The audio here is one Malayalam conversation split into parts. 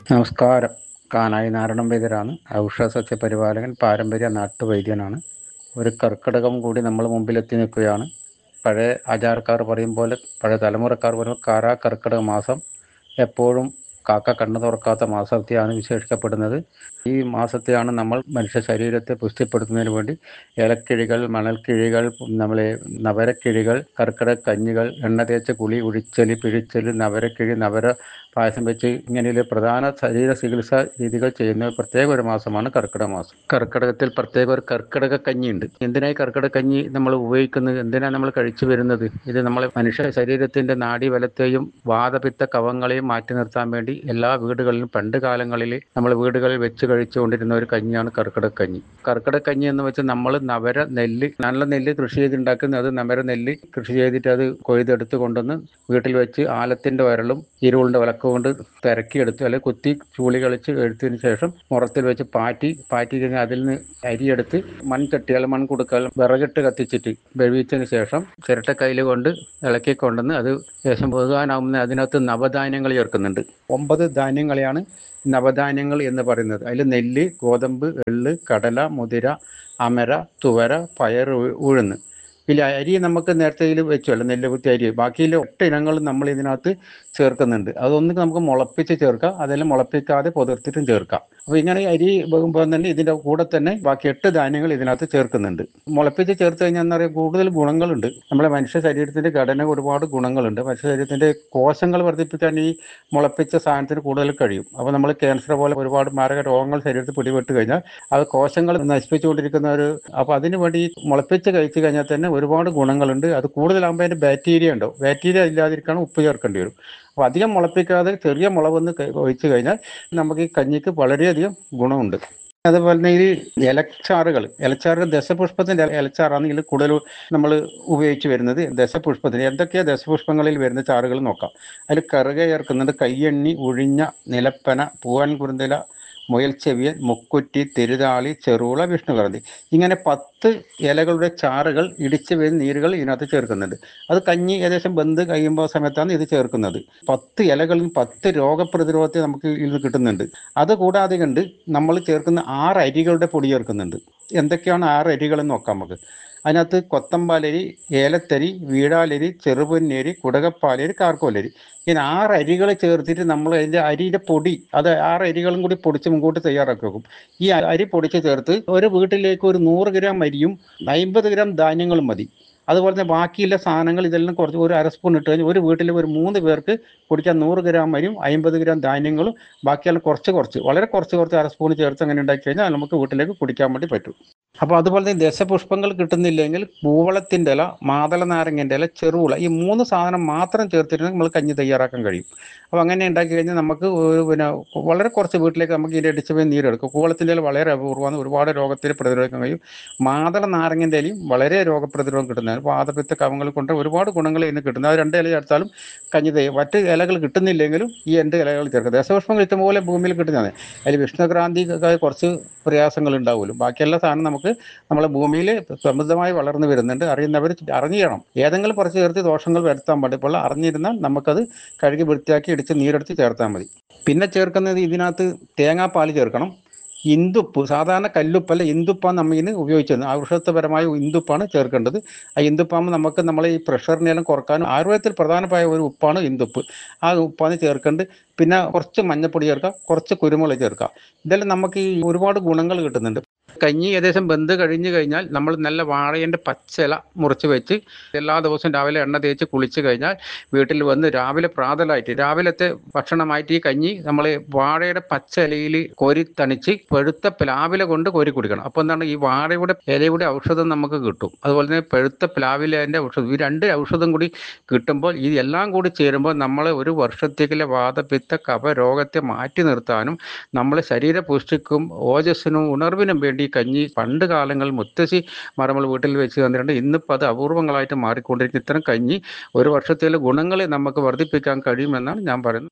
നമസ്കാരം കാനായി നാരായണൻ വൈദ്യരാണ് ഔഷധ സസ്യപരിപാലകൻ പാരമ്പര്യ നാട്ടുവൈദ്യനാണ് ഒരു കർക്കിടകം കൂടി നമ്മൾ മുമ്പിലെത്തി നിൽക്കുകയാണ് പഴയ ആചാരക്കാർ പറയും പോലെ പഴയ തലമുറക്കാർ പറയും കാരാ കർക്കിടക മാസം എപ്പോഴും കാക്ക കണ്ണു തുറക്കാത്ത മാസത്തെയാണ് വിശേഷിക്കപ്പെടുന്നത് ഈ മാസത്തെയാണ് നമ്മൾ മനുഷ്യ ശരീരത്തെ പുഷ്ടിപ്പെടുത്തുന്നതിന് വേണ്ടി ഏലക്കിഴികൾ മണൽക്കിഴികൾ നമ്മളെ നവരക്കിഴികൾ കർക്കിടക കഞ്ഞികൾ എണ്ണ തേച്ച കുളി ഉഴിച്ചല് പിഴിച്ചല് നവരക്കിഴി നവര പായസം വെച്ച് ഇങ്ങനെയുള്ള പ്രധാന ശരീര ചികിത്സാ രീതികൾ ചെയ്യുന്ന പ്രത്യേക ഒരു മാസമാണ് കർക്കിടക മാസം കർക്കിടകത്തിൽ പ്രത്യേക ഒരു കർക്കിടക കഞ്ഞിയുണ്ട് എന്തിനായി കർക്കിടക കഞ്ഞി നമ്മൾ ഉപയോഗിക്കുന്നത് എന്തിനാണ് നമ്മൾ കഴിച്ചു വരുന്നത് ഇത് നമ്മളെ മനുഷ്യ ശരീരത്തിന്റെ നാഡീബലത്തെയും വാദപിത്ത കവങ്ങളെയും മാറ്റി നിർത്താൻ വേണ്ടി എല്ലാ വീടുകളിലും പണ്ട് കാലങ്ങളിൽ നമ്മൾ വീടുകളിൽ വെച്ച് കഴിച്ചുകൊണ്ടിരുന്ന ഒരു കഞ്ഞിയാണ് കർക്കിടക കഞ്ഞി കർക്കിടക കഞ്ഞി എന്ന് വെച്ചാൽ നമ്മൾ നവര നെല്ല് നല്ല നെല്ല് കൃഷി ചെയ്തുണ്ടാക്കുന്ന അത് നവര നെല്ല് കൃഷി ചെയ്തിട്ട് അത് കൊയ്തെടുത്ത് കൊണ്ടുവന്ന് വീട്ടിൽ വെച്ച് ആലത്തിന്റെ വരളും ഇരുളിന്റെ വിളക്ക് കൊണ്ട് തിരക്കിയെടുത്ത് അല്ലെങ്കിൽ കുത്തി ചൂളി കളിച്ച് എടുത്തതിന് ശേഷം മുറത്തിൽ വെച്ച് പാറ്റി പാറ്റി കഴിഞ്ഞാൽ അതിൽ നിന്ന് അരിയെടുത്ത് മൺചട്ടികൾ മൺകുടുക്കൽ വിറകിട്ട് കത്തിച്ചിട്ട് വേവിച്ചതിന് ശേഷം ചിരട്ടക്കൈല് കൊണ്ട് ഇളക്കി കൊണ്ടുവന്ന് അത് ശേഷം പൊതുവാനാവുന്ന അതിനകത്ത് നവധാന്യങ്ങൾ ചേർക്കുന്നുണ്ട് ഒമ്പത് ധാന്യങ്ങളെയാണ് നവധാന്യങ്ങൾ എന്ന് പറയുന്നത് അതിൽ നെല്ല് ഗോതമ്പ് എള്ള് കടല മുതിര അമര തുവര പയർ ഉ- ഉഴുന്ന് ഇതിൽ അരി നമുക്ക് നേരത്തെ ഇതിൽ വെച്ചല്ലോ നെല്ല് കുത്തി അരി ബാക്കിയിലെ ഒട്ട ഇനങ്ങളും നമ്മൾ ഇതിനകത്ത് ചേർക്കുന്നുണ്ട് അതൊന്ന് നമുക്ക് മുളപ്പിച്ച് ചേർക്കാം അതെല്ലാം മുളപ്പിക്കാതെ പുതിർത്തിട്ടും ചേർക്കാം അപ്പോൾ ഇങ്ങനെ ഈ അരി വെക്കുമ്പോൾ തന്നെ ഇതിൻ്റെ കൂടെ തന്നെ ബാക്കി എട്ട് ധാന്യങ്ങൾ ഇതിനകത്ത് ചേർക്കുന്നുണ്ട് മുളപ്പിച്ച് ചേർത്ത് കഴിഞ്ഞാൽ എന്താ പറയുക കൂടുതൽ ഗുണങ്ങളുണ്ട് നമ്മുടെ മനുഷ്യ ശരീരത്തിൻ്റെ ഘടന ഒരുപാട് ഗുണങ്ങളുണ്ട് മനുഷ്യ ശരീരത്തിൻ്റെ കോശങ്ങൾ വർദ്ധിപ്പിക്കാൻ ഈ മുളപ്പിച്ച സാധനത്തിന് കൂടുതൽ കഴിയും അപ്പോൾ നമ്മൾ ക്യാൻസർ പോലെ ഒരുപാട് മാരക രോഗങ്ങൾ ശരീരത്തിൽ പിടിപെട്ട് കഴിഞ്ഞാൽ അത് കോശങ്ങൾ നശിപ്പിച്ചുകൊണ്ടിരിക്കുന്ന ഒരു അപ്പോൾ അതിന് വേണ്ടി ഈ മുളപ്പിച്ച് കഴിച്ചു കഴിഞ്ഞാൽ തന്നെ ഒരുപാട് ഗുണങ്ങളുണ്ട് അത് കൂടുതലാകുമ്പോൾ അതിൻ്റെ ബാക്ടീരിയ ഉണ്ടോ ബാക്ടീരിയ ഇല്ലാതിരിക്കണം ഉപ്പ് ചേർക്കേണ്ടി വരും അപ്പോൾ അധികം മുളപ്പിക്കാതെ ചെറിയ മുളകൊന്ന് ക- ഒഴിച്ച് കഴിഞ്ഞാൽ നമുക്ക് ഈ കഞ്ഞിക്ക് വളരെയധികം ഗുണമുണ്ട് അതുപോലെ തന്നെ ഈ ഇലച്ചാറുകൾ ഇലച്ചാറുകൾ ദശപുഷ്പത്തിന്റെ ഇലച്ചാറാണ് ഇതിൽ കൂടുതൽ നമ്മൾ ഉപയോഗിച്ച് വരുന്നത് ദശപുഷ്പത്തിന് എന്തൊക്കെയാ ദശപുഷ്പങ്ങളിൽ വരുന്ന ചാറുകൾ നോക്കാം അതിൽ കറുക ചേർക്കുന്നുണ്ട് കയ്യണ്ണി ഉഴിഞ്ഞ നിലപ്പന പൂവൻ കുരുന്തല മുയൽച്ചെവിയൻ മുക്കുറ്റി തിരുതാളി ചെറുള വിഷ്ണുകറന്തി ഇങ്ങനെ പത്ത് ഇലകളുടെ ചാറുകൾ ഇടിച്ച് വരുന്ന നീരുകൾ ഇതിനകത്ത് ചേർക്കുന്നുണ്ട് അത് കഞ്ഞി ഏകദേശം ബന്ധ് കഴിയുമ്പോൾ സമയത്താണ് ഇത് ചേർക്കുന്നത് പത്ത് ഇലകളിൽ പത്ത് രോഗപ്രതിരോധത്തെ നമുക്ക് ഇതിൽ നിന്ന് കിട്ടുന്നുണ്ട് അത് കൂടാതെ കണ്ട് നമ്മൾ ചേർക്കുന്ന ആറ് അരികളുടെ പൊടി ചേർക്കുന്നുണ്ട് എന്തൊക്കെയാണ് ആറ് അരികൾ എന്ന് നോക്കാം നമുക്ക് അതിനകത്ത് കൊത്തമ്പാലരി ഏലത്തരി വീഴാലരി ചെറുപൊന്നരി കുടകപ്പാലരി കാർക്കോലരി ഇങ്ങനെ ആറ് അരികൾ ചേർത്തിട്ട് നമ്മൾ അതിൻ്റെ അരിയുടെ പൊടി അത് ആറ് അരികളും കൂടി പൊടിച്ച് മുമ്പോട്ട് തയ്യാറാക്കി വെക്കും ഈ അരി പൊടിച്ച് ചേർത്ത് ഒരു വീട്ടിലേക്ക് ഒരു നൂറ് ഗ്രാം അരിയും അമ്പത് ഗ്രാം ധാന്യങ്ങളും മതി അതുപോലെ തന്നെ ബാക്കിയുള്ള സാധനങ്ങൾ ഇതെല്ലാം കുറച്ച് ഒരു അര സ്പൂൺ ഇട്ട് കഴിഞ്ഞാൽ ഒരു വീട്ടിൽ ഒരു മൂന്ന് പേർക്ക് കുടിക്കാൻ നൂറ് ഗ്രാം അരിയും അമ്പത് ഗ്രാം ധാന്യങ്ങളും ബാക്കിയെല്ലാം കുറച്ച് കുറച്ച് വളരെ കുറച്ച് കുറച്ച് അര സ്പൂൺ ചേർത്ത് അങ്ങനെ ഉണ്ടാക്കി കഴിഞ്ഞാൽ നമുക്ക് വീട്ടിലേക്ക് കുടിക്കാൻ വേണ്ടി പറ്റും അപ്പോൾ അതുപോലെ തന്നെ ദശപുഷ്പങ്ങൾ കിട്ടുന്നില്ലെങ്കിൽ പൂവളത്തിൻ്റെ ഇല മാതള നാരങ്ങൻ്റെ ഇല ചെറുവിള ഈ മൂന്ന് സാധനം മാത്രം ചേർത്തിട്ട് നമ്മൾ കഞ്ഞി തയ്യാറാക്കാൻ കഴിയും അപ്പോൾ അങ്ങനെ ഉണ്ടാക്കി കഴിഞ്ഞാൽ നമുക്ക് ഒരു പിന്നെ വളരെ കുറച്ച് വീട്ടിലേക്ക് നമുക്ക് ഇതിൻ്റെ അടിച്ച് പോയി നീരെടുക്കും കൂവളത്തിൻ്റെ ഇല വളരെ അപൂർവമാണ് ഒരുപാട് രോഗത്തിന് പ്രതിരോധിക്കാൻ കഴിയും മാതള നാരങ്ങൻ്റെ ഇലയും വളരെ രോഗപ്രതിരോധം കിട്ടുന്നതാണ് വാദപിത്ത കവങ്ങൾ കൊണ്ട് ഒരുപാട് ഗുണങ്ങൾ ഇതിന് കിട്ടുന്നത് അത് രണ്ട് ഇല ചേർത്താലും കഞ്ഞി തയ്യും മറ്റ് ഇലകൾ കിട്ടുന്നില്ലെങ്കിലും ഈ രണ്ട് ഇലകൾ ചേർക്കും ദശപുഷ്പങ്ങൾ ഇഷ്ടംപോലെ ഭൂമിയിൽ കിട്ടുന്നതാണ് അതിൽ വിഷ്ണുക്രാന്തി ഒക്കെ കുറച്ച് പ്രയാസങ്ങൾ ഉണ്ടാവുമല്ലോ ബാക്കിയെല്ലാ സാധനം നമുക്ക് നമ്മളെ ഭൂമിയിൽ സമൃദ്ധമായി വളർന്നു വരുന്നുണ്ട് അറിയുന്നവർ അറിഞ്ഞിരണം ഏതെങ്കിലും കുറച്ച് ചേർത്ത് ദോഷങ്ങൾ വരുത്താൻ പാടിപ്പോൾ അറിഞ്ഞിരുന്നാൽ നമുക്കത് കഴുകി വൃത്തിയാക്കി ഇടിച്ച് നീരെടുത്ത് ചേർത്താൽ മതി പിന്നെ ചേർക്കുന്നത് ഇതിനകത്ത് തേങ്ങാപ്പാൽ ചേർക്കണം ഇന്ദുപ്പ് സാധാരണ കല്ലുപ്പല്ല ഇന്ദുപ്പാണ് നമ്മൾ ഇതിന് ഉപയോഗിച്ചത് ഔഷധപരമായ ഇന്ദുപ്പാണ് ചേർക്കേണ്ടത് ആ ഇന്ദുപ്പാകുമ്പോൾ നമുക്ക് നമ്മളെ ഈ പ്രഷറിനെല്ലാം കുറക്കാനും ആയുർവേദത്തിൽ പ്രധാനമായ ഒരു ഉപ്പാണ് ഇന്ദുപ്പ് ആ ഉപ്പാണ് ചേർക്കേണ്ടത് പിന്നെ കുറച്ച് മഞ്ഞപ്പൊടി ചേർക്കാം കുറച്ച് കുരുമുളക് ചേർക്കാം ഇതെല്ലാം നമുക്ക് ഈ ഒരുപാട് ഗുണങ്ങൾ കിട്ടുന്നുണ്ട് കഞ്ഞി ഏകദേശം വെന്ത് കഴിഞ്ഞ് കഴിഞ്ഞാൽ നമ്മൾ നല്ല വാഴയുടെ പച്ചില മുറിച്ച് വെച്ച് എല്ലാ ദിവസവും രാവിലെ എണ്ണ തേച്ച് കുളിച്ച് കഴിഞ്ഞാൽ വീട്ടിൽ വന്ന് രാവിലെ പ്രാതലായിട്ട് രാവിലത്തെ ഭക്ഷണമായിട്ട് ഈ കഞ്ഞി നമ്മൾ വാഴയുടെ പച്ച ഇലയിൽ കോരി തണിച്ച് പഴുത്ത പ്ലാവില കൊണ്ട് കോരി കുടിക്കണം അപ്പോൾ എന്താണ് ഈ വാഴയുടെ ഇലയുടെ ഔഷധം നമുക്ക് കിട്ടും അതുപോലെ തന്നെ പഴുത്ത പ്ലാവിലേൻ്റെ ഔഷധം ഈ രണ്ട് ഔഷധം കൂടി കിട്ടുമ്പോൾ ഈ എല്ലാം കൂടി ചേരുമ്പോൾ നമ്മൾ ഒരു വർഷത്തേക്കിലെ വാദപിത്ത കഫ രോഗത്തെ മാറ്റി നിർത്താനും നമ്മളെ ശരീരപുഷ്ടിക്കും ഓജസ്സിനും ഉണർവിനും വേണ്ടി ഈ കഞ്ഞി പണ്ട് കാലങ്ങളിൽ മുത്തശ്ശി മരങ്ങൾ വീട്ടിൽ വെച്ച് തന്നിട്ടുണ്ട് ഇന്നിപ്പോൾ അത് അപൂർവങ്ങളായിട്ട് മാറിക്കൊണ്ടിരിക്കുന്ന ഇത്തരം കഞ്ഞി ഒരു വർഷത്തിലെ ഗുണങ്ങളെ നമുക്ക് വർദ്ധിപ്പിക്കാൻ കഴിയുമെന്നാണ് ഞാൻ പറയുന്നത്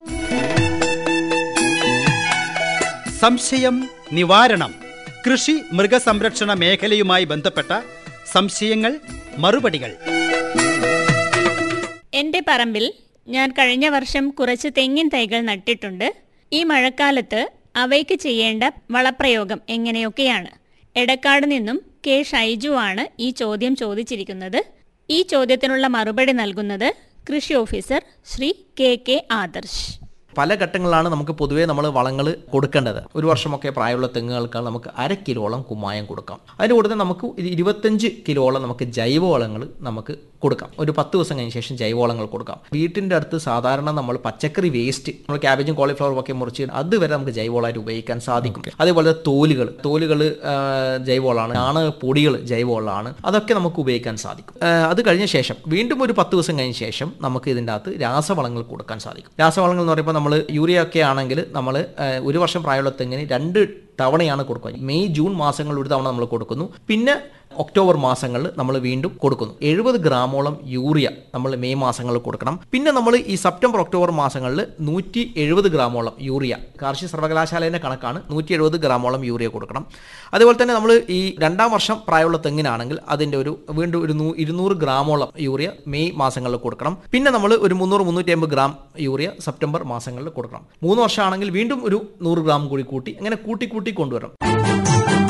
സംശയം നിവാരണം കൃഷി മൃഗസംരക്ഷണ മേഖലയുമായി ബന്ധപ്പെട്ട സംശയങ്ങൾ മറുപടികൾ എൻ്റെ പറമ്പിൽ ഞാൻ കഴിഞ്ഞ വർഷം കുറച്ച് തെങ്ങിൻ തൈകൾ നട്ടിട്ടുണ്ട് ഈ മഴക്കാലത്ത് അവയ്ക്ക് ചെയ്യേണ്ട വളപ്രയോഗം എങ്ങനെയൊക്കെയാണ് എടക്കാട് നിന്നും കെ ഷൈജു ആണ് ഈ ചോദ്യം ചോദിച്ചിരിക്കുന്നത് ഈ ചോദ്യത്തിനുള്ള മറുപടി നൽകുന്നത് കൃഷി officer Shri K K Adarsh പല ഘട്ടങ്ങളിലാണ് നമുക്ക് പൊതുവേ നമ്മൾ വളങ്ങൾ കൊടുക്കേണ്ടത് ഒരു വർഷമൊക്കെ പ്രായമുള്ള തെങ്ങുകൾക്ക് നമുക്ക് അര കിലോളം കുമ്മായം കൊടുക്കാം അതിൻ്റെ കൂടെ തന്നെ നമുക്ക് ഒരു ഇരുപത്തഞ്ച് കിലോളം നമുക്ക് ജൈവവളങ്ങൾ നമുക്ക് കൊടുക്കാം ഒരു പത്ത് ദിവസം കഴിഞ്ഞ ശേഷം ജൈവവളങ്ങൾ കൊടുക്കാം വീട്ടിൻ്റെ അടുത്ത് സാധാരണ നമ്മൾ പച്ചക്കറി വേസ്റ്റ് നമ്മൾ ക്യാബേജും കോളിഫ്ലവറും ഒക്കെ മുറിച്ച് അതുവരെ നമുക്ക് ജൈവവളമായിട്ട് ഉപയോഗിക്കാൻ സാധിക്കും അതേപോലെ തോലുകൾ തോലുകൾ ജൈവവളമാണ് ചാണക പൊടികൾ ജൈവവളമാണ് അതൊക്കെ നമുക്ക് ഉപയോഗിക്കാൻ സാധിക്കും ആ, അത് കഴിഞ്ഞ ശേഷം വീണ്ടും ഒരു പത്ത് ദിവസം കഴിഞ്ഞ ശേഷം നമുക്ക് ഇതിൻ്റെ അകത്ത് രാസവളങ്ങൾ കൊടുക്കാൻ സാധിക്കും രാസവളങ്ങൾ എന്ന് പറയുമ്പോൾ നമ്മൾ യൂറിയ ഒക്കെ ആണെങ്കിൽ നമ്മൾ ഒരു വർഷം പ്രായമുള്ള തെങ്ങിന് രണ്ട് തവണയാണ് കൊടുക്കുക മെയ് ജൂൺ മാസങ്ങളിൽ ഒരു തവണ നമ്മൾ കൊടുക്കുന്നു പിന്നെ ഒക്ടോബർ മാസങ്ങളിൽ നമ്മൾ വീണ്ടും കൊടുക്കുന്നു എഴുപത് ഗ്രാമോളം യൂറിയ നമ്മൾ മെയ് മാസങ്ങളിൽ കൊടുക്കണം പിന്നെ നമ്മൾ ഈ സെപ്റ്റംബർ ഒക്ടോബർ മാസങ്ങളിൽ നൂറ്റി എഴുപത് ഗ്രാമോളം യൂറിയ കാർഷിക സർവകലാശാലേൻ്റെ കണക്കാണ് നൂറ്റി എഴുപത് ഗ്രാമോളം യൂറിയ കൊടുക്കണം അതുപോലെ തന്നെ നമ്മൾ ഈ രണ്ടാം വർഷം പ്രായമുള്ള തെങ്ങിനാണെങ്കിൽ അതിൻ്റെ ഒരു വീണ്ടും ഒരു നൂ- ഇരുന്നൂറ് ഗ്രാമോളം യൂറിയ മെയ് മാസങ്ങളിൽ കൊടുക്കണം പിന്നെ നമ്മൾ ഒരു മുന്നൂറ് മുന്നൂറ്റി അമ്പത് ഗ്രാം യൂറിയ സെപ്റ്റംബർ മാസങ്ങളിൽ കൊടുക്കണം മൂന്ന് വർഷമാണെങ്കിൽ വീണ്ടും ഒരു നൂറ് ഗ്രാം കൂടി കൂട്ടി അങ്ങനെ കൂട്ടി കൂട്ടി കൊണ്ടുവരണം